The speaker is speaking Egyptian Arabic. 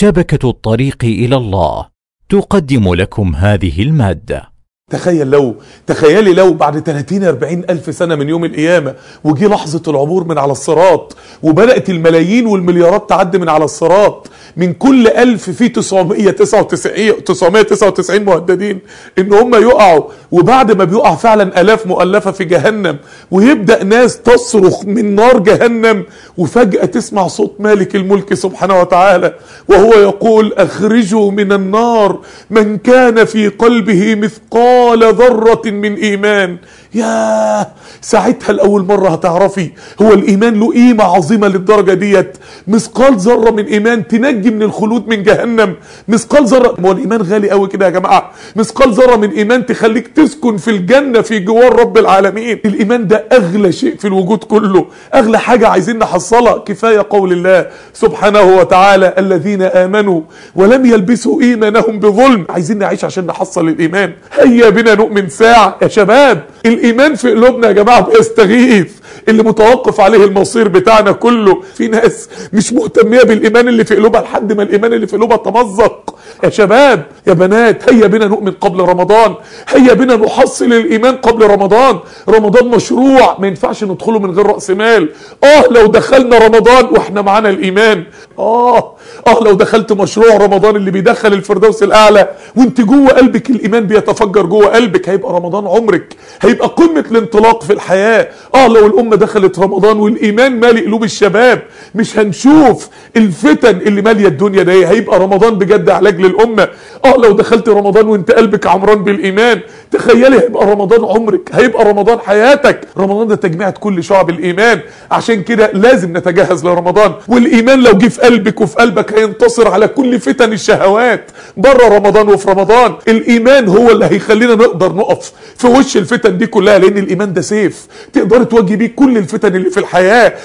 شبكة الطريق إلى الله تقدم لكم هذه المادة تخيل لو تخيلي لو بعد 30 40 الف سنه من يوم القيامه وجي لحظه العبور من على الصراط وبدات الملايين والمليارات تعدي من على الصراط من كل ألف في 999 999 مهددين ان هم يقعوا وبعد ما بيقع فعلا الاف مؤلفه في جهنم ويبدا ناس تصرخ من نار جهنم وفجاه تسمع صوت مالك الملك سبحانه وتعالى وهو يقول اخرجوا من النار من كان في قلبه مثقال مثقال ذرة من إيمان يا ساعتها لأول مرة هتعرفي هو الإيمان له قيمة عظيمة للدرجة ديت مثقال ذرة من إيمان تنجي من الخلود من جهنم مثقال ذرة هو الإيمان غالي قوي كده يا جماعة مثقال ذرة من إيمان تخليك تسكن في الجنة في جوار رب العالمين الإيمان ده أغلى شيء في الوجود كله أغلى حاجة عايزين نحصلها كفاية قول الله سبحانه وتعالى الذين آمنوا ولم يلبسوا إيمانهم بظلم عايزين نعيش عشان نحصل الإيمان هيا بنا نؤمن ساعة يا شباب الإيمان في قلوبنا يا جماعة بيستغيث اللي متوقف عليه المصير بتاعنا كله في ناس مش مهتمية بالإيمان اللي في قلوبها لحد ما الإيمان اللي في قلوبها تمزق يا شباب يا بنات هيا بنا نؤمن قبل رمضان هيا بنا نحصل الإيمان قبل رمضان رمضان مشروع ما ينفعش ندخله من غير رأس مال آه لو دخلنا رمضان وإحنا معانا الإيمان آه آه لو دخلت مشروع رمضان اللي بيدخل الفردوس الأعلى وانت جوه قلبك الإيمان بيتفجر جوه قلبك هيبقى رمضان عمرك هيبقى قمة الانطلاق في الحياة آه لو الأمة دخلت رمضان والإيمان مالي قلوب الشباب مش هنشوف الفتن اللي مالية الدنيا دي هيبقى رمضان بجد علاج للأمة آه لو دخلت رمضان وانت قلبك عمران بالإيمان تخيلي هيبقى رمضان عمرك هيبقى رمضان حياتك رمضان ده تجميعة كل شعب الإيمان عشان كده لازم نتجهز لرمضان والإيمان لو جه في قلبك وفي قلبك هينتصر على كل فتن الشهوات بره رمضان وفي رمضان الإيمان هو اللي هيخلينا نقدر نقف في وش الفتن دي كلها لأن الإيمان ده سيف تقدر تواجه بيه كل الفتن اللي في الحياة